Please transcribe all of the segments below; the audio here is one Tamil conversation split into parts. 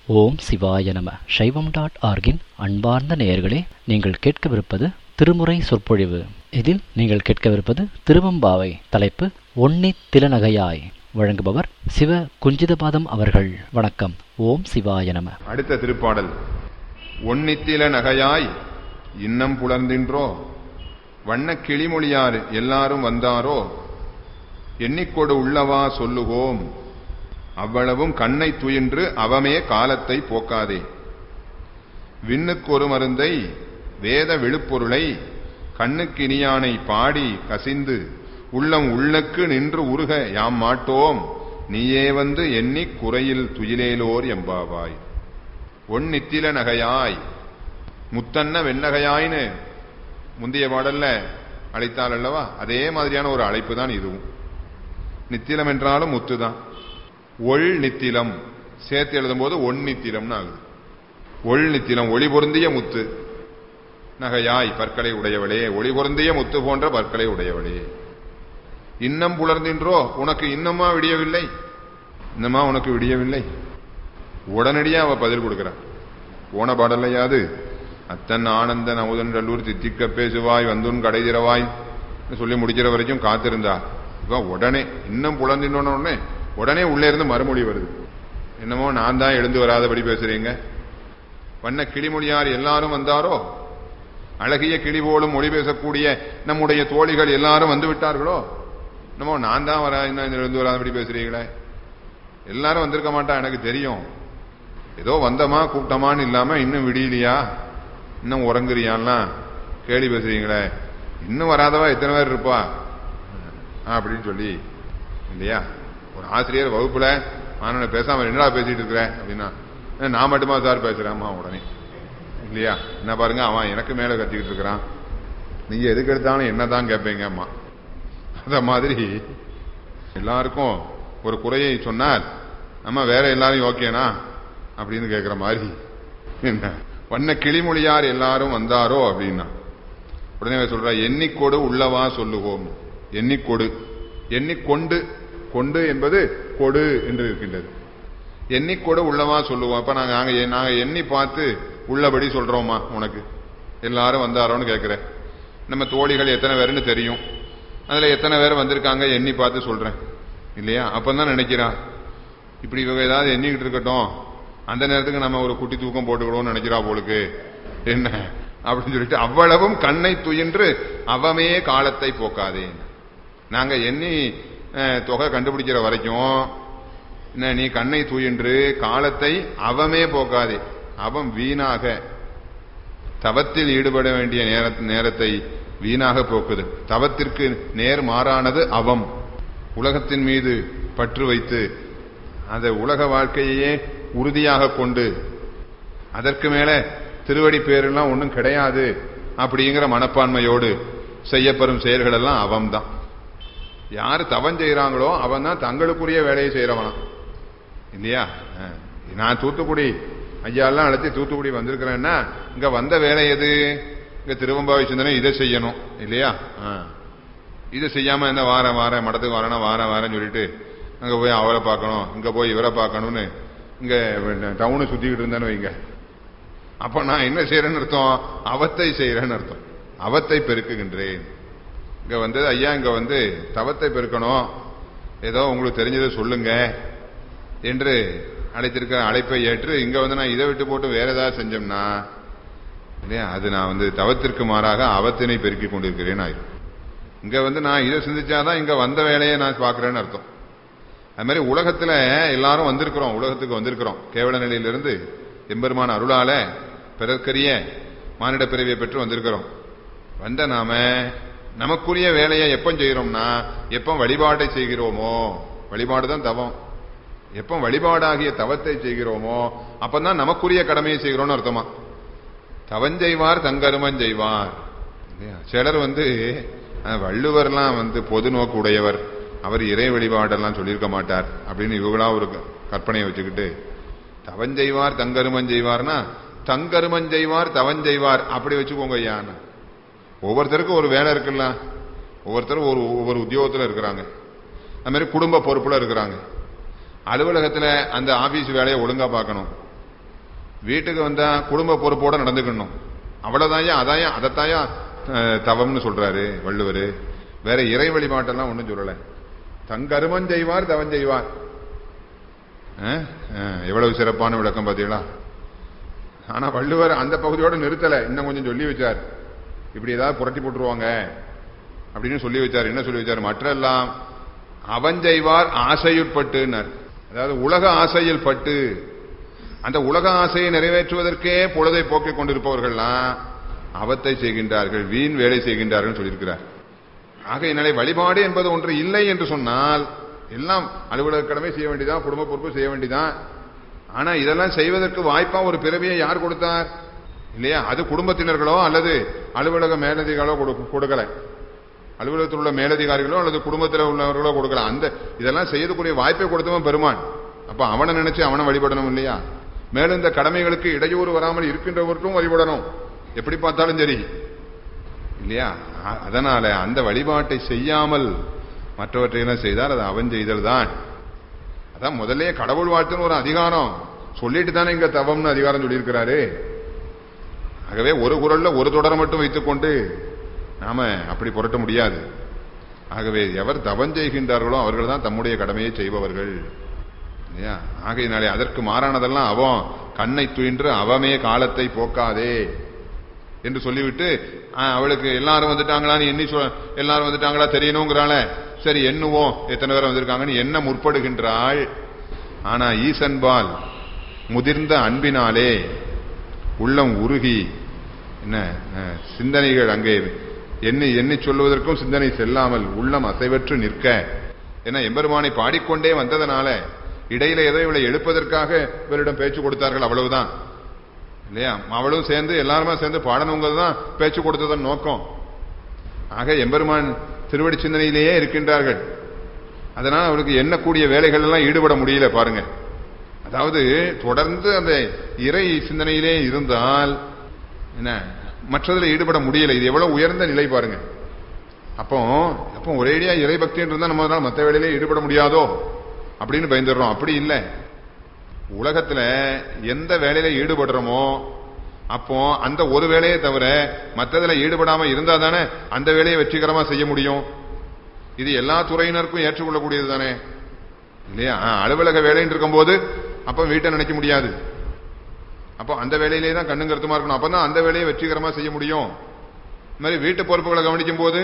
ஓம் சிவாய நம சைவம் டாட் ஆர்கின் அன்பார்ந்த நேயர்களே நீங்கள் கேட்கவிருப்பது திருமுறை சொற்பொழிவு இதில் நீங்கள் கேட்கவிருப்பது திருவம்பாவை தலைப்பு ஒன்னி திலநகையாய் வழங்குபவர் சிவ குஞ்சிதபாதம் அவர்கள் வணக்கம் ஓம் சிவாய நம அடுத்த திருப்பாடல் ஒன்னித்தில நகையாய் இன்னம் புலர்ந்தின்றோ வண்ண கிளிமொழியார் எல்லாரும் வந்தாரோ எண்ணிக்கொடு உள்ளவா சொல்லுவோம் அவ்வளவும் கண்ணை துயின்று அவமே காலத்தை போக்காதே விண்ணுக்கொரு மருந்தை வேத விழுப்பொருளை கண்ணுக்கு இனியானை பாடி கசிந்து உள்ளம் உள்ளக்கு நின்று உருக யாம் மாட்டோம் நீயே வந்து எண்ணிக் குறையில் துயிலேலோர் எம்பாவாய் ஒன் நித்தில நகையாய் முத்தன்ன வெண்ணகையாய்னு முந்தைய பாடல்ல அழைத்தால் அல்லவா அதே மாதிரியான ஒரு அழைப்பு தான் இதுவும் நித்திலம் என்றாலும் முத்து தான் ஒள் நித்திலம் சேர்த்து எழுதும் போது ஒன் நித்திலம்னு ஆகுது ஒள் நித்திலம் ஒளி பொருந்திய முத்து நகையாய் பற்களை உடையவளே ஒளி பொருந்திய முத்து போன்ற பற்களை உடையவளே இன்னம் புலர்ந்தின்றோ உனக்கு இன்னமா விடியவில்லை இன்னமா உனக்கு விடியவில்லை உடனடியா அவ பதில் கொடுக்கிறார் போன பாடலையாது அத்தன் ஆனந்தன் அமுதன் கல்லூர் தித்திக்க பேசுவாய் வந்துன் கடை திறவாய் சொல்லி முடிக்கிற வரைக்கும் காத்திருந்தா இவன் உடனே இன்னும் புலந்தினோன்னு உடனே உடனே உள்ளே இருந்து மறுமொழி வருது என்னமோ நான் தான் எழுந்து வராதபடி பேசுறீங்க வண்ண கிளிமொழியார் எல்லாரும் வந்தாரோ அழகிய கிளி போலும் மொழி பேசக்கூடிய நம்முடைய தோழிகள் எல்லாரும் வந்து விட்டார்களோ என்னமோ நான் தான் வர இன்னும் எழுந்து வராதபடி பேசுறீங்களே எல்லாரும் வந்திருக்க மாட்டா எனக்கு தெரியும் ஏதோ வந்தமா கூப்பிட்டமான்னு இல்லாம இன்னும் விடியலையா இன்னும் உறங்குறியான்லாம் கேள்வி பேசுறீங்களே இன்னும் வராதவா எத்தனை பேர் இருப்பா அப்படின்னு சொல்லி இல்லையா ஒரு ஆசிரியர் வகுப்புல மாணவனை பேசாம என்னடா பேசிட்டு இருக்கிற அப்படின்னா நான் மட்டுமா சார் பேசுறேன்மா உடனே இல்லையா என்ன பாருங்க அவன் எனக்கு மேல கத்திக்கிட்டு இருக்கிறான் நீங்க எதுக்கு எடுத்தாலும் என்னதான் கேட்பீங்க அம்மா அத மாதிரி எல்லாருக்கும் ஒரு குறையை சொன்னால் நம்ம வேற எல்லாரும் ஓகேனா அப்படின்னு கேட்கிற மாதிரி என்ன வண்ண கிளிமொழியார் எல்லாரும் வந்தாரோ அப்படின்னா உடனே சொல்ற எண்ணிக்கொடு உள்ளவா சொல்லுவோம் எண்ணிக்கொடு எண்ணிக்கொண்டு கொண்டு என்பது கொடு என்று இருக்கின்றது எண்ணிக்கொடு உள்ளவா சொல்லுவோம் அப்ப நாங்க நாங்க நாங்க எண்ணி பார்த்து உள்ளபடி சொல்றோமா உனக்கு எல்லாரும் வந்தாரோன்னு கேட்கிறேன் நம்ம தோழிகள் எத்தனை பேருன்னு தெரியும் அதுல எத்தனை பேர் வந்திருக்காங்க எண்ணி பார்த்து சொல்றேன் இல்லையா அப்பதான் நினைக்கிறான் இப்படி இவங்க ஏதாவது எண்ணிக்கிட்டு இருக்கட்டும் அந்த நேரத்துக்கு நம்ம ஒரு குட்டி தூக்கம் போட்டுக்கிடுவோம்னு நினைக்கிறா போலுக்கு என்ன அப்படின்னு சொல்லிட்டு அவ்வளவும் கண்ணை துயின்று அவமே காலத்தை போக்காதே நாங்க எண்ணி தொகை கண்டுபிடிக்கிற வரைக்கும் என்ன நீ கண்ணை தூயின்று காலத்தை அவமே போக்காதே அவன் வீணாக தவத்தில் ஈடுபட வேண்டிய நேரத்தை வீணாக போக்குது தவத்திற்கு நேர் மாறானது அவம் உலகத்தின் மீது பற்று வைத்து அந்த உலக வாழ்க்கையே உறுதியாக கொண்டு அதற்கு மேல திருவடி பேரெல்லாம் ஒன்றும் கிடையாது அப்படிங்கிற மனப்பான்மையோடு செய்யப்படும் செயல்கள் எல்லாம் அவம் தான் யாரு தவம் செய்யறாங்களோ அவன் தான் தங்களுக்குரிய வேலையை செய்யறவனா இல்லையா நான் தூத்துக்குடி ஐயாலாம் அழைச்சி தூத்துக்குடி வந்திருக்கிறேன்னா இங்க வந்த வேலை எது இங்க திருவம்பாவை சிந்தனை இதை செய்யணும் இல்லையா இதை செய்யாம என்ன வாரம் வாரம் மடத்துக்கு வரணும் வாரம் வாரம் சொல்லிட்டு அங்க போய் அவரை பார்க்கணும் இங்க போய் இவரை பார்க்கணும்னு இங்க டவுனை சுத்திக்கிட்டு இருந்தேன்னு வைங்க அப்ப நான் என்ன செய்யறேன்னு அர்த்தம் அவத்தை செய்யறேன்னு அர்த்தம் அவத்தை பெருக்குகின்றேன் இங்க வந்து ஐயா இங்க வந்து தவத்தை பெருக்கணும் ஏதோ உங்களுக்கு தெரிஞ்சதை சொல்லுங்க என்று அழைத்திருக்க அழைப்பை ஏற்று இங்க வந்து நான் இதை விட்டு போட்டு வேற ஏதாவது செஞ்சோம்னா இல்லையா அது நான் வந்து தவத்திற்கு மாறாக அவத்தினை பெருக்கி கொண்டிருக்கிறேன் ஆயிரும் இங்க வந்து நான் இதை சிந்திச்சாதான் இங்க வந்த வேலையை நான் பாக்குறேன்னு அர்த்தம் அது மாதிரி உலகத்துல எல்லாரும் வந்திருக்கிறோம் உலகத்துக்கு வந்திருக்கிறோம் கேவல நிலையிலிருந்து எம்பெருமான அருளால பிறர்க்கரிய மானிட பிறவியை பெற்று வந்திருக்கிறோம் வந்த நாம நமக்குரிய வேலையை எப்ப செய்கிறோம்னா எப்ப வழிபாட்டை செய்கிறோமோ வழிபாடு தான் தவம் எப்ப வழிபாடாகிய தவத்தை செய்கிறோமோ அப்பதான் நமக்குரிய கடமையை செய்கிறோம்னு அர்த்தமா தவஞ்செய்வார் தங்கருமம் செய்வார் சிலர் வந்து வள்ளுவர்லாம் வந்து பொது நோக்கு உடையவர் அவர் இறை வழிபாடெல்லாம் சொல்லியிருக்க மாட்டார் அப்படின்னு இவங்களா ஒரு கற்பனையை வச்சுக்கிட்டு தவஞ்செய்வார் தங்கருமம் செய்வார்னா தங்கருமம் செய்வார் தவஞ்செய்வார் அப்படி வச்சுக்கோங்க ஐயான்னு ஒவ்வொருத்தருக்கும் ஒரு வேலை இருக்குல்ல ஒவ்வொருத்தரும் ஒரு ஒவ்வொரு உத்தியோகத்தில் இருக்கிறாங்க அது மாதிரி குடும்ப பொறுப்புல இருக்கிறாங்க அலுவலகத்தில் அந்த ஆபீஸ் வேலையை ஒழுங்கா பார்க்கணும் வீட்டுக்கு வந்தா குடும்ப பொறுப்போட நடந்துக்கணும் அவ்வளவுதாயா அதாயா அதைத்தாயா அஹ், தவம்னு சொல்றாரு வள்ளுவர் வேற இறை வழிபாட்டெல்லாம் ஒண்ணும் சொல்லல தன் கருமம் செய்வார் தவம் செய்வார் அஹ், அஹ், எவ்வளவு சிறப்பான விளக்கம் பாத்தீங்களா ஆனா வள்ளுவர் அந்த பகுதியோட நிறுத்தல இன்னும் கொஞ்சம் சொல்லி வச்சார் இப்படி ஏதாவது புரட்டி போட்டுருவாங்க அப்படின்னு சொல்லி வச்சார் என்ன சொல்லி வச்சார் மற்றெல்லாம் அவஞ்செய்வார் ஆசையுட்பட்டுனர் அதாவது உலக ஆசையில் பட்டு அந்த உலக ஆசையை நிறைவேற்றுவதற்கே பொழுதை போக்கிக் கொண்டிருப்பவர்கள்லாம் அவத்தை செய்கின்றார்கள் வீண் வேலை செய்கின்றார்கள் சொல்லியிருக்கிறார் ஆகையினாலே வழிபாடு என்பது ஒன்று இல்லை என்று சொன்னால் எல்லாம் அலுவலக கடமை செய்ய வேண்டியதான் குடும்ப பொறுப்பு செய்ய வேண்டியதான் ஆனா இதெல்லாம் செய்வதற்கு வாய்ப்பா ஒரு பிறவியை யார் கொடுத்தார் இல்லையா அது குடும்பத்தினர்களோ அல்லது அலுவலக மேலதிகாரோ கொடு- கொடுக்கல அலுவலகத்தில் உள்ள மேலதிகாரிகளோ அல்லது குடும்பத்தில் உள்ளவர்களோ கொடுக்கல அந்த இதெல்லாம் செய்யக்கூடிய வாய்ப்பை கொடுத்தவன் பெருமான் அப்ப அவனை நினைச்சு அவனை வழிபடணும் இல்லையா மேலும் இந்த கடமைகளுக்கு இடையூறு வராமல் இருக்கின்றவருக்கும் வழிபடணும் எப்படி பார்த்தாலும் சரி இல்லையா அ- அதனால அந்த வழிபாட்டை செய்யாமல் மற்றவற்றையெல்லாம் செய்தால் அது அவன் செய்தல் தான் அதான் முதல்லயே கடவுள் வாழ்த்துன்னு ஒரு அதிகாரம் சொல்லிட்டு தானே இங்க தவம்னு அதிகாரம் சொல்லியிருக்கிறாரு ஆகவே ஒரு குரல்ல ஒரு தொடரை மட்டும் வைத்துக்கொண்டு நாம அப்படி புரட்ட முடியாது ஆகவே எவர் தவம் செய்கின்றார்களோ அவர்கள் தான் தம்முடைய கடமையை செய்பவர்கள் இல்லையா ஆகையினாலே அதற்கு மாறானதெல்லாம் அவன் கண்ணை துயின்று அவமே காலத்தை போக்காதே என்று சொல்லிவிட்டு ஆ, அவளுக்கு எல்லாரும் வந்துட்டாங்களான்னு எண்ணி சொல் எல்லாரும் வந்துட்டாங்களா தெரியணுங்கிறாள சரி எண்ணுவோம் எத்தனை பேர் வந்திருக்காங்கன்னு எண்ண முற்படுகின்றாள் ஆனா ஈசன்பால் முதிர்ந்த அன்பினாலே உள்ளம் உருகி என்ன அஹ், சிந்தனைகள் அங்கே எண்ணி எண்ணி சொல்வதற்கும் சிந்தனை செல்லாமல் உள்ளம் அசைவற்று நிற்க ஏன்னா எம்பெருமானை பாடிக்கொண்டே வந்ததனால இடையில ஏதோ இவளை எழுப்பதற்காக இவரிடம் பேச்சு கொடுத்தார்கள் அவ்வளவுதான் இல்லையா அவளும் சேர்ந்து எல்லாருமே சேர்ந்து பாடணுங்கிறது தான் பேச்சு கொடுத்ததன் நோக்கம் ஆக எம்பெருமான் திருவடி சிந்தனையிலேயே இருக்கின்றார்கள் அதனால் அவளுக்கு எண்ணக்கூடிய வேலைகள் எல்லாம் ஈடுபட முடியல பாருங்க அதாவது தொடர்ந்து அந்த இறை சிந்தனையிலே இருந்தால் என்ன மற்றதுல ஈடுபட முடியல இது எவ்வளவு உயர்ந்த நிலை பாருங்க அப்போ அப்போ ஒரேடியா இறை பக்தின்னு இருந்தா நம்ம மற்ற வேலையிலே ஈடுபட முடியாதோ அப்படின்னு பயந்துடுறோம் அப்படி இல்லை உலகத்துல எந்த வேலையில ஈடுபடுறோமோ அப்போ அந்த ஒரு வேலையை தவிர மற்றதுல ஈடுபடாம இருந்தா தானே அந்த வேலையை வெற்றிகரமா செய்ய முடியும் இது எல்லா துறையினருக்கும் ஏற்றுக்கொள்ளக்கூடியது தானே இல்லையா ஆ, அலுவலக வேலைன்னு இருக்கும்போது அப்ப வீட்டை நினைக்க முடியாது அப்போ அந்த வேலையிலே தான் கண்ணும் கருத்துமா இருக்கணும் அப்பதான் அந்த வேலையை வெற்றிகரமா செய்ய முடியும் இந்த மாதிரி வீட்டு பொறுப்புகளை கவனிக்கும் போது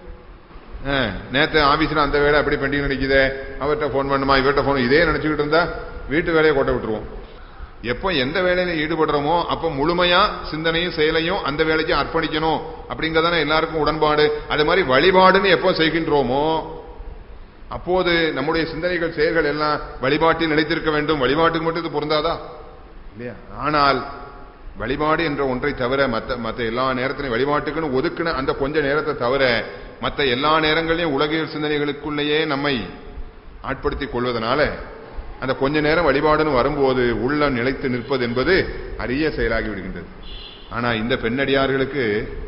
ஆ, நேத்து ஆபீஸ்ல அந்த வேலை அப்படி பெண்டிங் நினைக்குதே அவர்கிட்ட ஃபோன் பண்ணுமா இவர்கிட்ட ஃபோன் இதே நினைச்சுக்கிட்டு இருந்தா வீட்டு வேலையை கொட்ட விட்டுருவோம் எப்போ எந்த வேலையில ஈடுபடுறோமோ அப்போ முழுமையா சிந்தனையும் செயலையும் அந்த வேலைக்கு அர்ப்பணிக்கணும் அப்படிங்கறதானே எல்லாருக்கும் உடன்பாடு அது மாதிரி வழிபாடுன்னு எப்போ செய்கின்றோமோ அப்போது நம்முடைய சிந்தனைகள் செயல்கள் எல்லாம் வழிபாட்டில் நிலைத்திருக்க வேண்டும் வழிபாட்டுக்கு மட்டும் இது பொருந்தாதா இல்லையா ஆனால் வழிபாடு என்ற ஒன்றை தவிர மத்த மத்த எல்லா நேரத்திலையும் வழிபாட்டுக்குன்னு ஒதுக்குன அந்த கொஞ்ச நேரத்தை தவிர மத்த எல்லா நேரங்களையும் உலகியல் சிந்தனைகளுக்குள்ளேயே நம்மை ஆட்படுத்திக் கொள்வதனால அந்த கொஞ்ச நேரம் வழிபாடுன்னு வரும்போது உள்ள நிலைத்து நிற்பது என்பது அரிய செயலாகி விடுகின்றது ஆனா இந்த பெண்ணடியார்களுக்கு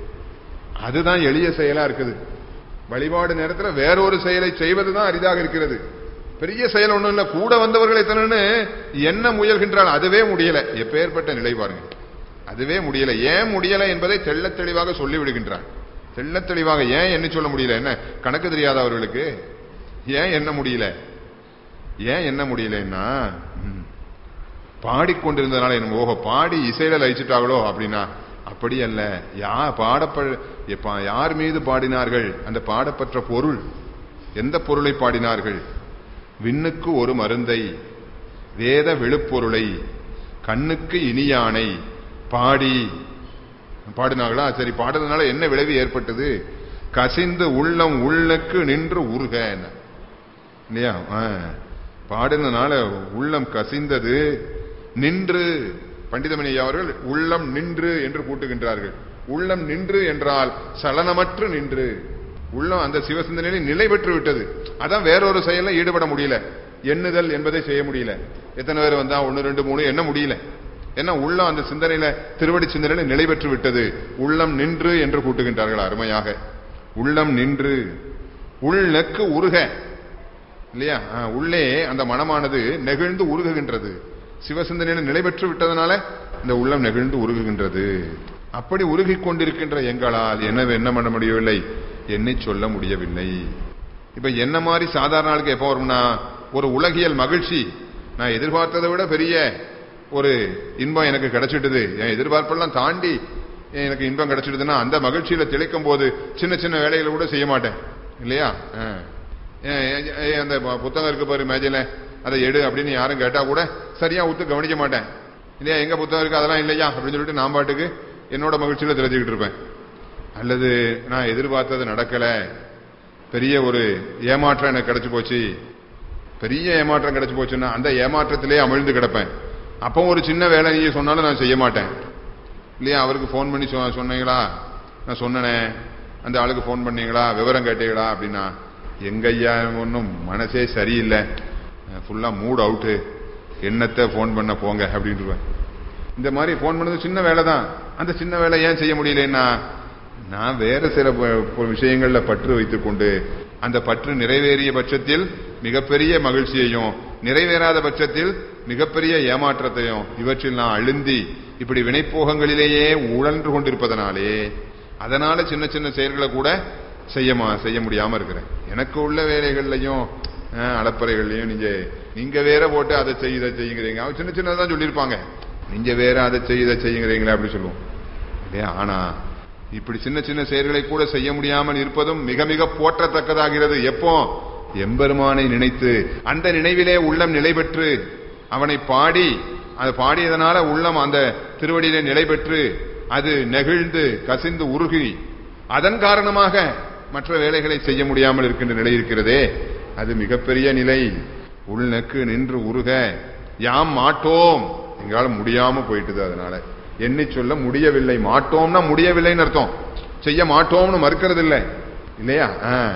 அதுதான் எளிய செயலா இருக்குது வழிபாடு நேரத்துல வேறொரு செயலை செய்வதுதான் அரிதாக இருக்கிறது பெரிய செயல் ஒண்ணும் இல்ல கூட வந்தவர்கள் எத்தனைன்னு என்ன முயல்கின்றால் அதுவே முடியல எப்பேற்பட்ட நிலை பாருங்க அதுவே முடியல ஏன் முடியல என்பதை தெள்ளத் தெளிவாக சொல்லி விடுகின்றான் தெள்ளத் தெளிவாக ஏன் என்ன சொல்ல முடியல என்ன கணக்கு தெரியாத அவர்களுக்கு ஏன் என்ன முடியல ஏன் என்ன முடியலன்னா ம், பாடிக்கொண்டிருந்ததுனால என்ன ஓஹோ பாடி இசையில லயிச்சுட்டாங்களோ அப்படின்னா அப்படி அல்ல யா பாடப்ப எப்ப யார் மீது பாடினார்கள் அந்த பாடப்பட்ட பொருள் எந்த பொருளை பாடினார்கள் விண்ணுக்கு ஒரு மருந்தை வேத விழுப்பொருளை கண்ணுக்கு இனியானை பாடி பாடினாங்களா சரி பாடுறதுனால என்ன விளைவு ஏற்பட்டது கசிந்து உள்ளம் உள்ளக்கு நின்று உருக இல்லையா ஆ. பாடினதுனால உள்ளம் கசிந்தது நின்று பண்டிதமணி ஐயா அவர்கள் உள்ளம் நின்று என்று கூட்டுகின்றார்கள் உள்ளம் நின்று என்றால் சலனமற்று நின்று உள்ளம் அந்த சிவசிந்தனையில் நிலை பெற்று விட்டது அதான் வேறொரு செயல்ல ஈடுபட முடியல எண்ணுதல் என்பதை செய்ய முடியல எத்தனை பேர் வந்தா ஒன்னு ரெண்டு மூணு எண்ண முடியல ஏன்னா உள்ளம் அந்த சிந்தனையில திருவடி சிந்தனையில நிலை பெற்று விட்டது உள்ளம் நின்று என்று கூட்டுகின்றார்கள் அருமையாக உள்ளம் நின்று உள்நெக்கு உருக இல்லையா ஆ, உள்ளே அந்த மனமானது நெகிழ்ந்து உருகுகின்றது சிவசிந்தனையில நிலை பெற்று விட்டதனால இந்த உள்ளம் நெகிழ்ந்து உருகுகின்றது அப்படி உருகிக் கொண்டிருக்கின்ற எங்களால் என்ன என்ன பண்ண முடியவில்லை என்னை சொல்ல முடியவில்லை இப்ப என்ன மாதிரி சாதாரண ஆளுக்கு எப்போ வரும்னா ஒரு உலகியல் மகிழ்ச்சி நான் எதிர்பார்த்ததை விட பெரிய ஒரு இன்பம் எனக்கு கிடைச்சிட்டுது என் எதிர்பார்ப்பெல்லாம் தாண்டி எனக்கு இன்பம் கிடைச்சிடுதுன்னா அந்த மகிழ்ச்சியில திளைக்கும் போது சின்ன சின்ன வேலைகளை கூட செய்ய மாட்டேன் இல்லையா ஆ. ஏன், ஏன், ஏன், அந்த ப- புத்தகம் இருக்கு பாரு மேஜையில அதை எடு அப்படின்னு யாரும் கேட்டா கூட சரியா ஒத்து கவனிக்க மாட்டேன் இல்லையா எங்க புத்தகம் இருக்கு அதெல்லாம் இல்லையா அப்படின்னு சொல்லிட்டு நான் பாட்டுக்கு என்னோட மகிழ்ச்சியில தெரிஞ்சுக்கிட்டு இருப்பேன் அல்லது நான் எதிர்பார்த்தது நடக்கல பெரிய ஒரு ஏமாற்றம் எனக்கு கிடைச்சு போச்சு பெரிய ஏமாற்றம் கிடைச்சு போச்சுன்னா அந்த ஏமாற்றத்திலே அமிழ்ந்து கிடப்பேன் அப்போ ஒரு சின்ன வேலை நீங்க சொன்னாலும் நான் செய்ய மாட்டேன் இல்லையா அவருக்கு ஃபோன் பண்ணி சொ- சொன்னீங்களா நான் சொன்னனே அந்த ஆளுக்கு ஃபோன் பண்ணீங்களா விவரம் கேட்டீங்களா அப்படின்னா எங்க ஐயா ஒன்றும் மனசே சரியில்லை ஃபுல்லா மூட் அவுட்டு என்னத்தை ஃபோன் பண்ண போங்க அப்படின்ட்டுருவேன் இந்த மாதிரி ஃபோன் பண்ணது சின்ன வேலை தான் அந்த சின்ன வேலை ஏன் செய்ய முடியலன்னா நான் வேற சில ப- ப- விஷயங்கள்ல பற்று வைத்துக் கொண்டு அந்த பற்று நிறைவேறிய பட்சத்தில் மிகப்பெரிய மகிழ்ச்சியையும் நிறைவேறாத பட்சத்தில் மிகப்பெரிய ஏமாற்றத்தையும் இவற்றில் நான் அழுந்தி இப்படி வினைப்போகங்களிலேயே உழன்று கொண்டிருப்பதனாலே அதனால சின்ன சின்ன செயல்களை கூட செய்ய மா- செய்ய முடியாம இருக்கிறேன் எனக்கு உள்ள வேலைகள்லையும் அஹ், அளப்பறைகள்லையும் நீங்க நீங்க வேற போட்டு அதை செய்ய இதை செய்யுங்கிறீங்க அவன் சின்ன சின்னதான் சொல்லியிருப்பாங்க நீங்க வேற அதை செய்ய இதை செய்யுங்கிறீங்களா அப்படி சொல்லுவோம் இல்லையா ஆனா இப்படி சின்ன சின்ன செயல்களை கூட செய்ய முடியாமல் இருப்பதும் மிக மிக போற்றத்தக்கதாகிறது எப்போ எம்பெருமானை நினைத்து அந்த நினைவிலே உள்ளம் நிலை பெற்று அவனை பாடி அது பாடியதனால உள்ளம் அந்த திருவடியிலே நிலை பெற்று அது நெகிழ்ந்து கசிந்து உருகி அதன் காரணமாக மற்ற வேலைகளை செய்ய முடியாமல் இருக்கின்ற நிலை இருக்கிறதே அது மிகப்பெரிய நிலை உள்நெக்கு நின்று உருக யாம் மாட்டோம் எங்களால முடியாம போயிட்டுது அதனால எண்ணி சொல்ல முடியவில்லை மாட்டோம்னா முடியவில்லைன்னு அர்த்தம் செய்ய மாட்டோம்னு மறுக்கிறது இல்லை இல்லையா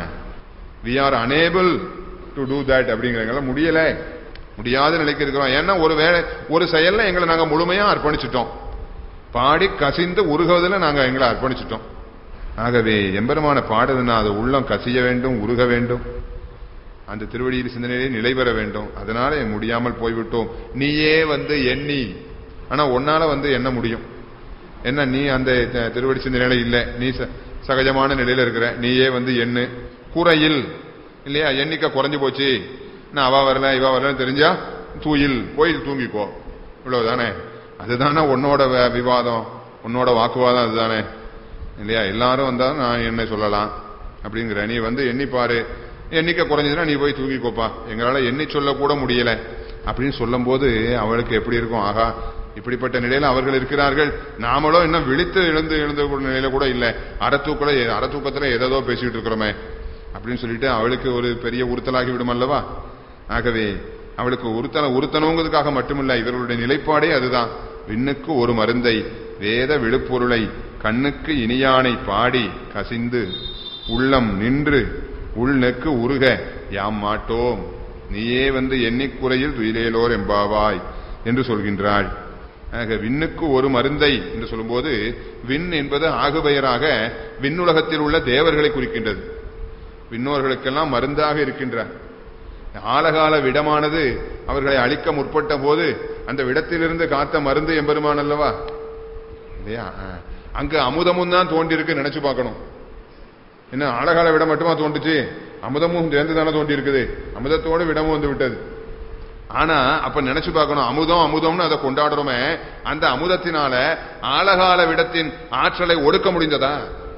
we are unable to do that அப்படிங்கிறதுனால முடியல முடியாத நிலைக்கு இருக்கிறோம் ஏன்னா ஒரு வேலை ஒரு செயல்ல எங்களை நாங்க முழுமையா அர்ப்பணிச்சிட்டோம் பாடி கசிந்து உருகுவதில் நாங்க எங்களை அர்ப்பணிச்சிட்டோம் ஆகவே எம்பெருமான பாடுதுன்னா அது உள்ளம் கசிய வேண்டும் உருக வேண்டும் அந்த திருவடியில் சிந்தனையிலே நிலை பெற வேண்டும் அதனால முடியாமல் போய்விட்டோம் நீயே வந்து எண்ணி ஆனா உன்னால வந்து எண்ண முடியும் என்ன நீ அந்த த- திருவடி சிந்தனையில இல்ல நீ ச- சகஜமான நிலையில இருக்கிற நீயே வந்து எண்ணு குறையில் இல்லையா எண்ணிக்கை குறைஞ்சு போச்சு நான் அவ வரல இவ வரல தெரிஞ்சா தூயில் போய் தூங்கிக்கோ இவ்வளவுதானே அதுதானே உன்னோட வே- விவாதம் உன்னோட வாக்குவாதம் அதுதானே இல்லையா எல்லாரும் வந்தா நான் என்ன சொல்லலாம் அப்படிங்கிற நீ வந்து எண்ணி பாரு எண்ணிக்கை குறைஞ்சதுன்னா நீ போய் தூங்கிக்கோப்பா எங்களால எண்ணி சொல்ல கூட முடியல அப்படின்னு சொல்லும்போது அவளுக்கு எப்படி இருக்கும் ஆகா இப்படிப்பட்ட நிலையில அவர்கள் இருக்கிறார்கள் நாமளும் இன்னும் விழித்து எழுந்து எழுந்த கூட நிலையில கூட இல்ல அறத்தூக்கல அறத்தூக்கத்துல ஏதோ பேசிட்டு இருக்கிறோமே அப்படின்னு சொல்லிட்டு அவளுக்கு ஒரு பெரிய உறுத்தலாகி விடும் அல்லவா ஆகவே அவளுக்கு உறுத்தல உறுத்தணுங்கிறதுக்காக மட்டுமில்ல இவர்களுடைய நிலைப்பாடே அதுதான் விண்ணுக்கு ஒரு மருந்தை வேத விழுப்பொருளை கண்ணுக்கு இனியானை பாடி கசிந்து உள்ளம் நின்று உள்நெக்கு உருக யாம் மாட்டோம் நீயே வந்து எண்ணிக்குறையில் துயிலேலோர் எம்பாவாய் என்று சொல்கின்றாள் ஆக விண்ணுக்கு ஒரு மருந்தை என்று சொல்லும்போது விண் என்பது ஆகுபெயராக விண்ணுலகத்தில் உள்ள தேவர்களை குறிக்கின்றது விண்ணோர்களுக்கெல்லாம் மருந்தாக இருக்கின்றார் ஆலகால விடமானது அவர்களை அழிக்க முற்பட்ட போது அந்த விடத்திலிருந்து காத்த மருந்து எம்பெருமான் அல்லவா இல்லையா ஆ. அங்கு அமுதமும் தான் தோண்டி இருக்கு நினைச்சு பார்க்கணும் என்ன ஆழகால விடம் மட்டுமா தோண்டுச்சு அமுதமும் சேர்ந்து தானே தோண்டி இருக்குது அமுதத்தோடு விடமும் வந்து விட்டது ஆனா அப்ப நினைச்சு பார்க்கணும் அமுதம் அமுதம்னு அதை கொண்டாடுறோமே அந்த அமுதத்தினால ஆழகால விடத்தின் ஆற்றலை ஒடுக்க முடிந்ததா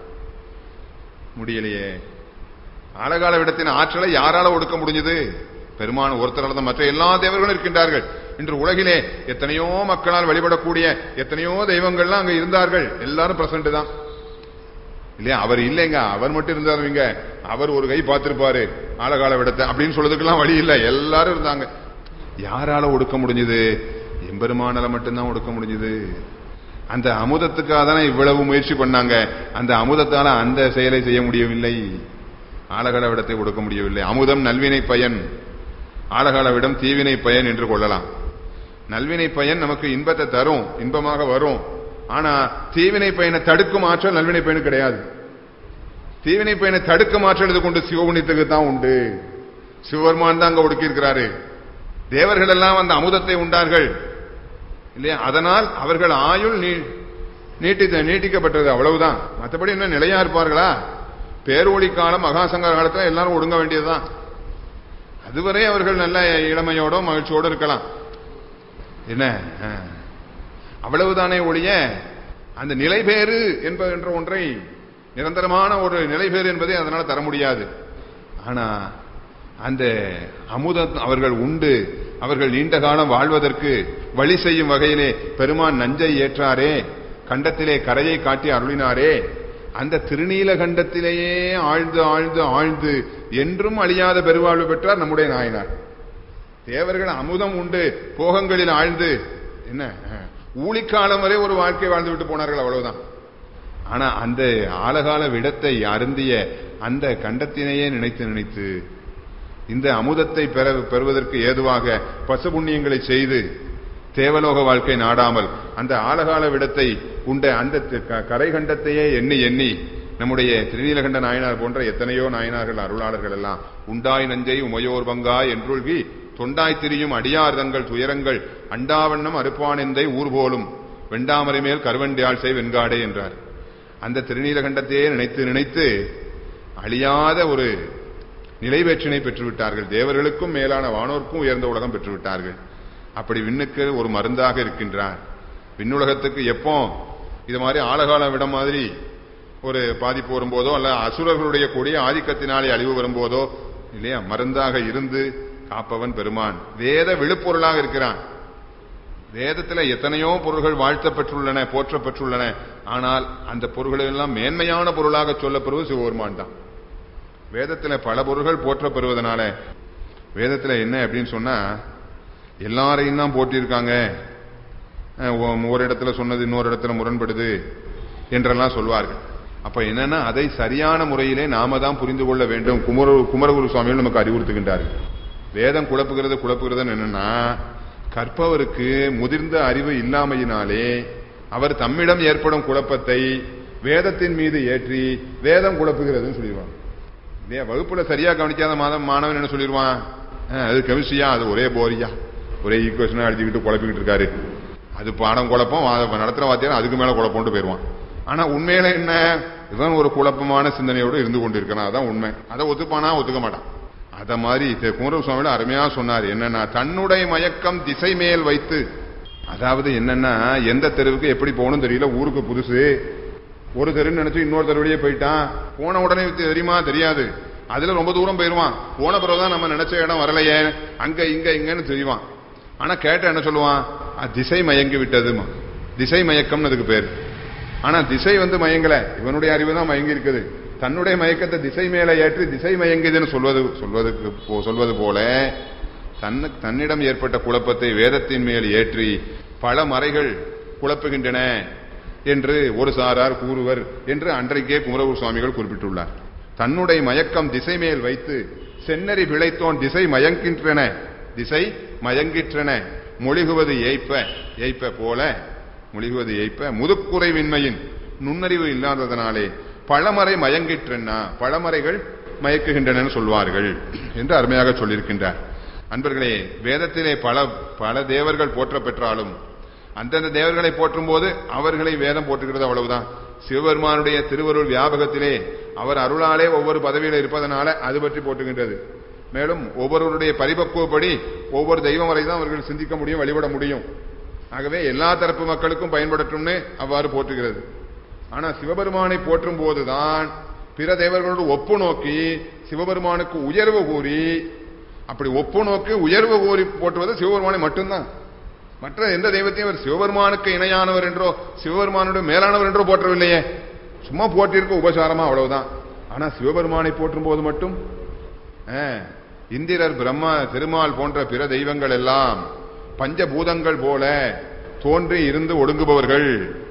முடியலையே ஆழகால விடத்தின் ஆற்றலை யாரால ஒடுக்க முடிஞ்சது பெருமான் ஒருத்தரால் தான் மற்ற எல்லா தேவர்களும் இருக்கின்றார்கள் இன்று உலகிலே எத்தனையோ மக்களால் வழிபடக்கூடிய எத்தனையோ தெய்வங்கள்லாம் அங்க இருந்தார்கள் எல்லாரும் பிரசன்ட் தான் இல்லையா அவர் இல்லைங்க அவர் மட்டும் இருந்தாருங்க அவர் ஒரு கை பார்த்திருப்பாரு ஆழகால விடத்தை அப்படின்னு சொல்றதுக்கெல்லாம் வழி இல்லை எல்லாரும் இருந்தாங்க யாரால ஒடுக்க முடிஞ்சது எம்பெருமானால மட்டும்தான் ஒடுக்க முடிஞ்சது அந்த அமுதத்துக்காக தானே இவ்வளவு முயற்சி பண்ணாங்க அந்த அமுதத்தால அந்த செயலை செய்ய முடியவில்லை ஆழகால விடத்தை ஒடுக்க முடியவில்லை அமுதம் நல்வினை பயன் ஆழகால விடம் தீவினை பயன் என்று கொள்ளலாம் நல்வினை பயன் நமக்கு இன்பத்தை தரும் இன்பமாக வரும் ஆனா தீவினை பயனை தடுக்கும் ஆற்றல் நல்வினை பயனுக்கு கிடையாது தீவினை பயனை தடுக்கும் ஆற்றல் இது கொண்டு சிவகுணித்துக்கு தான் உண்டு சிவபெருமான் தான் அங்க ஒடுக்கி இருக்கிறாரு தேவர்கள் எல்லாம் அந்த அமுதத்தை உண்டார்கள் இல்லையா அதனால் அவர்கள் ஆயுள் நீ நீட்டி நீட்டிக்கப்பட்டது அவ்வளவுதான் மற்றபடி என்ன நிலையா இருப்பார்களா பேரொழி காலம் மகாசங்கர காலத்துல எல்லாரும் ஒடுங்க வேண்டியதுதான் அதுவரை அவர்கள் நல்ல இளமையோட மகிழ்ச்சியோடு இருக்கலாம் என்ன ஆ. அவ்வளவுதானே ஒழிய அந்த நிலைபேறு என்பது என்ற ஒன்றை நிரந்தரமான ஒரு நிலைபேறு என்பதை அதனால தர முடியாது ஆனா அந்த அமுதம் அவர்கள் உண்டு அவர்கள் நீண்ட காலம் வாழ்வதற்கு வழி செய்யும் வகையிலே பெருமான் நஞ்சை ஏற்றாரே கண்டத்திலே கரையை காட்டி அருளினாரே அந்த திருநீல கண்டத்திலேயே ஆழ்ந்து ஆழ்ந்து ஆழ்ந்து என்றும் அழியாத பெருவாழ்வு பெற்றார் நம்முடைய நாயனார் தேவர்கள் அமுதம் உண்டு போகங்களில் ஆழ்ந்து என்ன அஹ், ஊழிக்காலம் வரை ஒரு வாழ்க்கை வாழ்ந்து விட்டு போனார்கள் அவ்வளவுதான் ஆனா அந்த ஆழகால விடத்தை அருந்திய அந்த கண்டத்தினையே நினைத்து நினைத்து இந்த அமுதத்தை பெற பெறுவதற்கு ஏதுவாக பசுபுண்ணியங்களை செய்து தேவலோக வாழ்க்கை நாடாமல் அந்த ஆழகால விடத்தை உண்ட அந்த தி- க- கரைகண்டத்தையே எண்ணி எண்ணி நம்முடைய திருநீலகண்ட நாயனார் போன்ற எத்தனையோ நாயனார்கள் அருளாளர்கள் எல்லாம் உண்டாய் நஞ்சை உமையோர் பங்கா என்றுள்கி தொண்டாய் திரியும் அடியார் தங்கள் துயரங்கள் அண்டாவண்ணம் அறுப்பானெந்தை ஊர் போலும் வெண்டாமரை மேல் கருவண்டியாள் செய் வெண்காடே என்றார் அந்த திருநீலகண்டத்தையே நினைத்து நினைத்து அழியாத ஒரு நிலைவேற்றினை பெற்றுவிட்டார்கள் தேவர்களுக்கும் மேலான வானோர்க்கும் உயர்ந்த உலகம் பெற்றுவிட்டார்கள் அப்படி விண்ணுக்கு ஒரு மருந்தாக இருக்கின்றார் விண்ணுலகத்துக்கு எப்போ இது மாதிரி ஆழகால விடம் மாதிரி ஒரு பாதிப்பு வரும்போதோ அல்ல அசுரர்களுடைய கொடிய ஆதிக்கத்தினாலே அழிவு வரும்போதோ இல்லையா மருந்தாக இருந்து காப்பவன் பெருமான் வேத விழுப்பொருளாக இருக்கிறான் வேதத்துல எத்தனையோ பொருள்கள் வாழ்த்தப்பெற்றுள்ளன போற்றப்பெற்றுள்ளன ஆனால் அந்த பொருள்கள் எல்லாம் மேன்மையான பொருளாக சொல்லப்படுவது சிவபெருமான் தான் வேதத்துல பல பொருள்கள் போற்றப்பெறுவதனால வேதத்துல என்ன அப்படின்னு சொன்னா எல்லாரையும் தான் போட்டிருக்காங்க அஹ் ஒ- ஒரு இடத்துல சொன்னது இன்னொரு இடத்துல முரண்படுது என்றெல்லாம் சொல்வார்கள் அப்ப என்னன்னா அதை சரியான முறையிலே நாம தான் புரிந்து கொள்ள வேண்டும் குமர குமரகுரு சுவாமிகள் நமக்கு அறிவுறுத்துகின்றார்கள் வேதம் குழப்புகிறது குழப்புகிறது என்னன்னா கற்பவருக்கு முதிர்ந்த அறிவு இல்லாமையினாலே அவர் தம்மிடம் ஏற்படும் குழப்பத்தை வேதத்தின் மீது ஏற்றி வேதம் குழப்புகிறதுன்னு சொல்லிடுவாங்க இல்லையா வகுப்புல சரியா கவனிக்காத மாதம் மாணவன் என்ன சொல்லிடுவான் அஹ், அது கெமிஸ்ட்ரியா அது ஒரே போரியா ஒரே ஈக்குவேஷனா அடிச்சுக்கிட்டு குழப்பிக்கிட்டு இருக்காரு அது பாடம் குழப்பம் வா- நடத்துற வாத்தியார் அதுக்கு மேல குழப்பம்ட்டு போயிருவான் ஆனா உண்மையில என்ன இவன் ஒரு குழப்பமான சிந்தனையோடு இருந்து கொண்டிருக்கிறான் அதான் உண்மை அதை ஒத்துப்பானா ஒத்துக்க மாட்டான் அத மாதிரி திரு குமர சுவாமியோட அருமையா சொன்னார் என்னன்னா தன்னுடைய மயக்கம் திசை மேல் வைத்து அதாவது என்னன்னா எந்த தெருவுக்கு எப்படி போகணும் தெரியல ஊருக்கு புதுசு ஒரு தெருன்னு நினைச்சு இன்னொரு தெரு வழியே போயிட்டான் போன உடனே தெரியுமா தெரியாது அதுல ரொம்ப தூரம் போயிருவான் போன பிறகுதான் நம்ம நினைச்ச இடம் வரலையே அங்க இங்க இங்கன்னு தெரியுவான் ஆனா கேட்ட என்ன சொல்லுவான் "அ, திசை மயங்கி விட்டதுமா திசை மயக்கம்னு அதுக்கு பேர் ஆனா திசை வந்து மயங்கல இவனுடைய அறிவு தான் மயங்கி இருக்குது தன்னுடைய மயக்கத்தை திசை மேல ஏற்றி திசை மயங்குதுன்னு சொல்வது சொல்வதுக்கு போ- சொல்வது போல தன்னு தன்னிடம் ஏற்பட்ட குழப்பத்தை வேதத்தின் மேல் ஏற்றி பல மறைகள் குழப்புகின்றன என்று ஒரு சாரார் கூறுவர் என்று அன்றைக்கே குமரகுரு சுவாமிகள் குறிப்பிட்டுள்ளார் தன்னுடைய மயக்கம் திசை மேல் வைத்து சென்னறி பிழைத்தோன் திசை மயங்கின்றன திசை மயங்கிற்றன மொழிகுவது ஏய்ப்ப ஏய்ப்ப போல மொழிகுவது ஏய்ப்ப முதுக்குறைவின்மையின் நுண்ணறிவு இல்லாததனாலே பழமறை மயங்கிற்றன பழமறைகள் மயக்குகின்றன சொல்வார்கள் என்று அருமையாக சொல்லியிருக்கின்றார் அன்பர்களே வேதத்திலே பல பல தேவர்கள் போற்ற பெற்றாலும் அந்தந்த தேவர்களை போற்றும் போது அவர்களை வேதம் போற்றுகிறது அவ்வளவுதான் சிவபெருமானுடைய திருவருள் வியாபகத்திலே அவர் அருளாலே ஒவ்வொரு பதவியில இருப்பதனால அது பற்றி போற்றுகின்றது மேலும் ஒவ்வொருவருடைய பரிபக்குவப்படி ஒவ்வொரு தெய்வம் வரை தான் அவர்கள் சிந்திக்க முடியும் வழிபட முடியும் ஆகவே எல்லா தரப்பு மக்களுக்கும் பயன்படட்டும்னு அவ்வாறு போற்றுகிறது ஆனா சிவபெருமானை போற்றும் போதுதான் பிற தேவர்களோடு ஒப்பு நோக்கி சிவபெருமானுக்கு உயர்வு கூறி அப்படி ஒப்பு நோக்கி உயர்வு கூறி போற்றுவது சிவபெருமானை மட்டும்தான் மற்ற எந்த தெய்வத்தையும் அவர் சிவபெருமானுக்கு இணையானவர் என்றோ சிவபெருமானுடைய மேலானவர் என்றோ போற்றவில்லையே சும்மா போற்றிருக்க உபசாரமா அவ்வளவுதான் ஆனா சிவபெருமானை போற்றும் போது மட்டும் ஆ, இந்திரர் பிரம்மா திருமால் போன்ற பிற தெய்வங்கள் எல்லாம் பஞ்சபூதங்கள் போல தோன்றி இருந்து ஒடுங்குபவர்கள்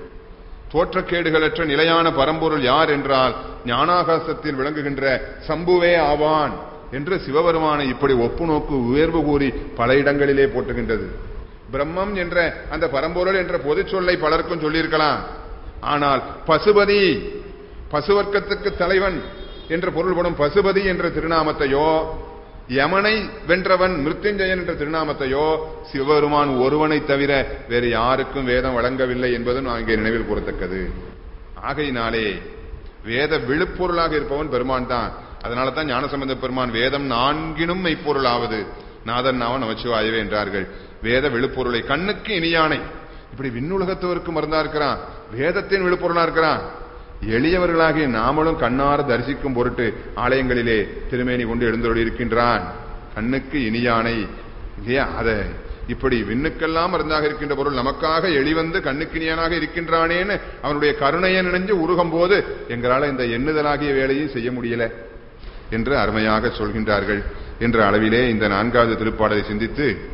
தோற்றக்கேடுகளற்ற நிலையான பரம்பொருள் யார் என்றால் ஞானாகாசத்தில் விளங்குகின்ற சம்புவே ஆவான் என்று சிவபெருமானை இப்படி ஒப்பு நோக்கு உயர்வு கூறி பல இடங்களிலே போட்டுகின்றது பிரம்மம் என்ற அந்த பரம்பொருள் என்ற பொதுச் சொல்லை பலருக்கும் சொல்லியிருக்கலாம் ஆனால் பசுபதி பசுவர்க்கத்துக்கு தலைவன் என்ற பொருள்படும் பசுபதி என்ற திருநாமத்தையோ யமனை வென்றவன் மிருத்யுஞ்சயன் என்ற திருநாமத்தையோ சிவபெருமான் ஒருவனை தவிர வேறு யாருக்கும் வேதம் வழங்கவில்லை என்பதும் நான் இங்கே நினைவில் கூறத்தக்கது ஆகையினாலே வேத விழுப்பொருளாக இருப்பவன் பெருமான் தான் அதனால தான் ஞானசம்பந்த பெருமான் வேதம் நான்கினும் மெய்ப்பொருளாவது நாதன் நாவன் நமச்சிவாயவே என்றார்கள் வேத விழுப்பொருளை கண்ணுக்கு இனியானை இப்படி விண்ணுலகத்தவருக்கு மருந்தா இருக்கிறான் வேதத்தின் விழுப்பொருளா இருக்கிறான் எளியவர்களாகிய நாமளும் கண்ணார தரிசிக்கும் பொருட்டு ஆலயங்களிலே திருமேனி கொண்டு எழுந்தொழி இருக்கின்றான் கண்ணுக்கு இனியானை இல்லையா அதை இப்படி விண்ணுக்கெல்லாம் மருந்தாக இருக்கின்ற பொருள் நமக்காக எளிவந்து கண்ணுக்கினியனாக இருக்கின்றானேன்னு அவனுடைய கருணையை நினைஞ்சு உருகும் போது எங்களால இந்த எண்ணுதலாகிய வேலையை செய்ய முடியல என்று அருமையாக சொல்கின்றார்கள் என்ற அளவிலே இந்த நான்காவது திருப்பாடலை சிந்தித்து